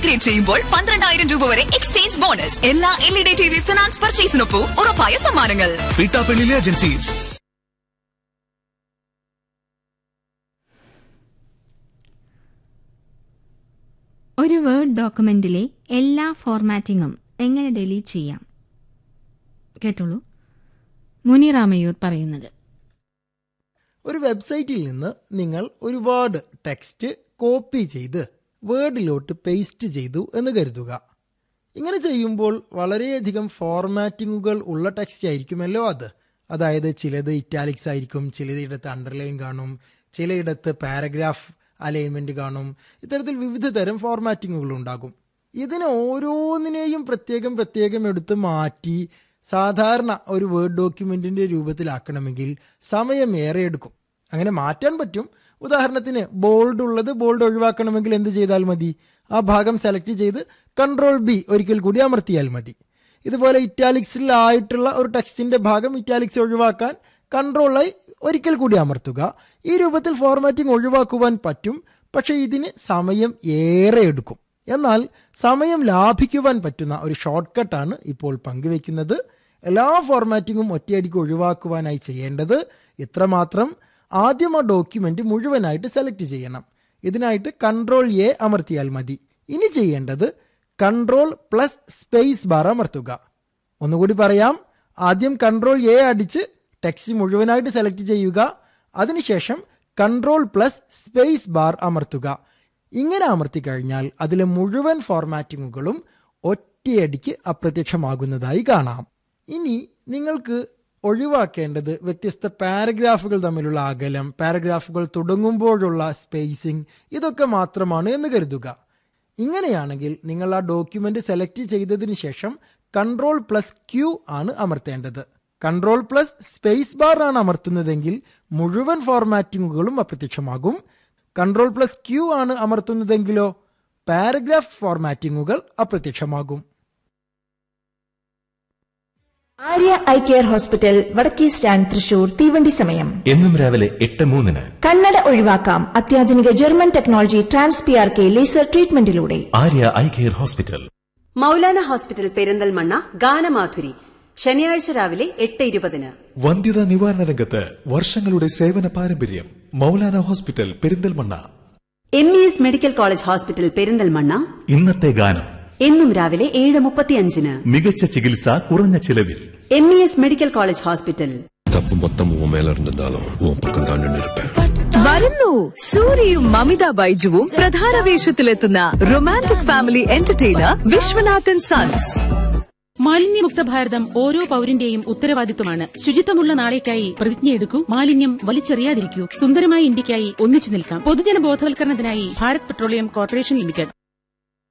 upgrade ചെയ്യുമ്പോൾ പന്ത്രണ്ടായിരം രൂപ വരെ എക്സ്ചേഞ്ച് ബോണസ് എല്ലാ L E D T V finance പർച്ചേസിനൊപ്പം ഉറപ്പായ സമ്മാനങ്ങൾ പീട്ടാപ്പള്ളിയിലെ ഏജൻസീസ് ഒരു വേർഡ് ഡോക്യുമെന്റിലെ എല്ലാ ഫോർമാറ്റിങ്ങും എങ്ങനെ ഡിലീറ്റ് ചെയ്യാം കേട്ടോളൂ മുനിറാമയൂർ പറയുന്നത് ഒരു വെബ്സൈറ്റിൽ നിന്ന് നിങ്ങൾ ഒരുപാട് ടെക്സ്റ്റ് കോപ്പി ചെയ്ത് വേർഡിലോട്ട് പേസ്റ്റ് ചെയ്തു എന്ന് കരുതുക ഇങ്ങനെ ചെയ്യുമ്പോൾ വളരെയധികം ഫോർമാറ്റിങ്ങുകൾ ഉള്ള ടെക്സ്റ്റ് ആയിരിക്കുമല്ലോ അത് അതായത് ചിലത് ഇറ്റാലിക്സ് ആയിരിക്കും ചിലയിടത്ത് അണ്ടർലൈൻ കാണും ചിലയിടത്ത് പാരഗ്രാഫ് അലൈൻമെന്റ് കാണും ഇത്തരത്തിൽ വിവിധ തരം ഫോർമാറ്റിങ്ങുകൾ ഉണ്ടാകും ഇതിന് ഓരോന്നിനെയും പ്രത്യേകം പ്രത്യേകം എടുത്ത് മാറ്റി സാധാരണ ഒരു വേർഡ് ഡോക്യുമെന്റിന്റെ രൂപത്തിലാക്കണമെങ്കിൽ സമയം ഏറെ എടുക്കും അങ്ങനെ മാറ്റാൻ പറ്റും ഉദാഹരണത്തിന് ബോൾഡ് ഉള്ളത് ബോൾഡ് ഒഴിവാക്കണമെങ്കിൽ എന്ത് ചെയ്താൽ മതി ആ ഭാഗം സെലക്ട് ചെയ്ത് കൺട്രോൾ ബി ഒരിക്കൽ കൂടി അമർത്തിയാൽ മതി ഇതുപോലെ ഇറ്റാലിക്സിലായിട്ടുള്ള ഒരു ടെക്സ്റ്റിന്റെ ഭാഗം ഇറ്റാലിക്സ് ഒഴിവാക്കാൻ കൺട്രോളായി ഒരിക്കൽ കൂടി അമർത്തുക ഈ രൂപത്തിൽ ഫോർമാറ്റിംഗ് ഒഴിവാക്കുവാൻ പറ്റും പക്ഷെ ഇതിന് സമയം ഏറെ എടുക്കും എന്നാൽ സമയം ലാഭിക്കുവാൻ പറ്റുന്ന ഒരു ഷോർട്ട് കട്ടാണ് ഇപ്പോൾ പങ്കുവെക്കുന്നത് എല്ലാ ഫോർമാറ്റിങ്ങും ഒറ്റയടിക്ക് ഒഴിവാക്കുവാനായി ചെയ്യേണ്ടത് ഇത്രമാത്രം ആദ്യം ആ ഡോക്യുമെന്റ് മുഴുവനായിട്ട് സെലക്ട് ചെയ്യണം ഇതിനായിട്ട് കൺട്രോൾ എ അമർത്തിയാൽ മതി ഇനി ചെയ്യേണ്ടത് കൺട്രോൾ പ്ലസ് സ്പേസ് ബാർ അമർത്തുക ഒന്നുകൂടി പറയാം ആദ്യം കൺട്രോൾ എ അടിച്ച് ടെക്സ്റ്റ് മുഴുവനായിട്ട് സെലക്ട് ചെയ്യുക അതിനുശേഷം കൺട്രോൾ പ്ലസ് സ്പേസ് ബാർ അമർത്തുക ഇങ്ങനെ അമർത്തി കഴിഞ്ഞാൽ അതിലെ മുഴുവൻ ഫോർമാറ്റിങ്ങുകളും ഒറ്റയടിക്ക് അപ്രത്യക്ഷമാകുന്നതായി കാണാം ഇനി നിങ്ങൾക്ക് ഒഴിവാക്കേണ്ടത് വ്യത്യസ്ത പാരഗ്രാഫുകൾ തമ്മിലുള്ള അകലം പാരഗ്രാഫുകൾ തുടങ്ങുമ്പോഴുള്ള സ്പേസിംഗ് ഇതൊക്കെ മാത്രമാണ് എന്ന് കരുതുക ഇങ്ങനെയാണെങ്കിൽ നിങ്ങൾ ആ ഡോക്യുമെന്റ് സെലക്ട് ചെയ്തതിന് ശേഷം കൺട്രോൾ പ്ലസ് ക്യൂ ആണ് അമർത്തേണ്ടത് കൺട്രോൾ പ്ലസ് സ്പേസ് ബാർ ആണ് അമർത്തുന്നതെങ്കിൽ മുഴുവൻ ഫോർമാറ്റിങ്ങുകളും അപ്രത്യക്ഷമാകും കൺട്രോൾ പ്ലസ് ക്യൂ ആണ് അമർത്തുന്നതെങ്കിലോ പാരഗ്രാഫ് ഫോർമാറ്റിങ്ങുകൾ അപ്രത്യക്ഷമാകും ആര്യ ഐ കെയർ ഹോസ്പിറ്റൽ വടക്കേ സ്റ്റാൻഡ് തൃശൂർ തീവണ്ടി സമയം എന്നും രാവിലെ എട്ട് മൂന്നിന് കണ്ണട ഒഴിവാക്കാം അത്യാധുനിക German technology trans P R K laser ട്രീറ്റ്മെന്റിലൂടെ Arya eye care hospital Moulana hospital Perinthalmanna ഗാനമാധുരി ശനിയാഴ്ച രാവിലെ എട്ട് ഇരുപതിന് വന്ധ്യതാ നിവാരണ രംഗത്ത് വർഷങ്ങളുടെ സേവന പാരമ്പര്യം Moulana hospital Perinthalmanna M E S medical college hospital Perinthalmanna ഇന്നത്തെ ഗാനം എന്നും രാവിലെ ഏഴ് മുപ്പത്തിയഞ്ചിന് മികച്ച ചികിത്സ കുറഞ്ഞ ചിലവിൽ M E S medical college hospital தப்பு மொத்தம் உன் மேல இருந்திருந்தாலும் உன் பக்கம் தான் நின்று இருப்பேன் വരുന്നു സൂര്യയും മമിത ബൈജുവും പ്രധാന വേഷത്തിലെത്തുന്ന romantic family entertainer Viswanathan sons മാലിന്യമുക്ത ഭാരതം ഓരോ പൌരന്റെയും ഉത്തരവാദിത്വമാണ് ശുചിത്വമുള്ള നാളേക്കായി പ്രതിജ്ഞയെടുക്കൂ മാലിന്യം വലിച്ചെറിയാതിരിക്കൂ സുന്ദരമായ ഇന്ത്യക്കായി ഒന്നിച്ചു നിൽക്കാം പൊതുജന ബോധവൽക്കരണത്തിനായി ഭാരത് പെട്രോളിയം കോർപ്പറേഷൻ ലിമിറ്റഡ്